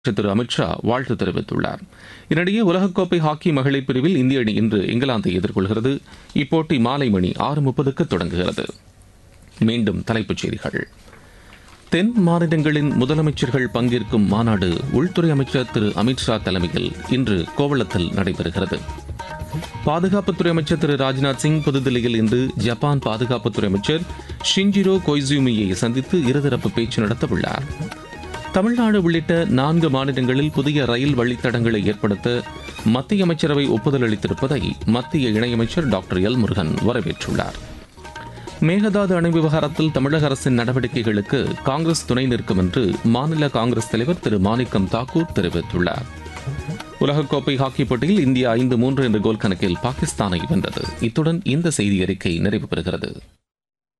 திரு அமித்ஷா வாழ்த்து தெரிவித்துள்ளார் இதனிடையே உலகக்கோப்பை ஹாக்கி மகளிர் பிரிவில் இந்திய அணி இன்று இங்கிலாந்தை எதிர்கொள்கிறது இப்போட்டி மாலை மணி ஆறு முப்பதுக்கு தொடங்குகிறது மீண்டும் தலைப்புச் செய்திகள் தென் மாநிலங்களின் முதலமைச்சர்கள் பங்கேற்கும் மாநாடு உள்துறை அமைச்சர் திரு அமித்ஷா தலைமையில் இன்று கோவளத்தில் நடைபெறுகிறது பாதுகாப்புத்துறை அமைச்சர் திரு ராஜ்நாத் சிங் புதுதில்லியில் இன்று ஜப்பான் பாதுகாப்புத்துறை அமைச்சர் ஷிஞ்சிரோ கொய்சூமியை சந்தித்து இருதரப்பு பேச்சு நடத்தவுள்ளார் தமிழ்நாடு உள்ளிட்ட நான்கு மாநிலங்களில் புதிய ரயில் வழித்தடங்களை ஏற்படுத்த மத்திய அமைச்சரவை ஒப்புதல் அளித்திருப்பதை மத்திய இணையமைச்சர் டாக்டர் எல் முருகன் வரவேற்றுள்ளார் மேகதாது அணை விவகாரத்தில் தமிழக அரசின் நடவடிக்கைகளுக்கு காங்கிரஸ் துணை நிற்கும் என்று மாநில காங்கிரஸ் தலைவர் திரு மாணிக்கம் தாக்கூர் தெரிவித்துள்ளார் உலகக்கோப்பை ஹாக்கி போட்டியில் இந்தியா ஐந்து மூன்று என்ற கோல் கணக்கில் பாகிஸ்தானை வென்றது இத்துடன் இந்த செய்தி அறிக்கை நிறைவு பெறுகிறது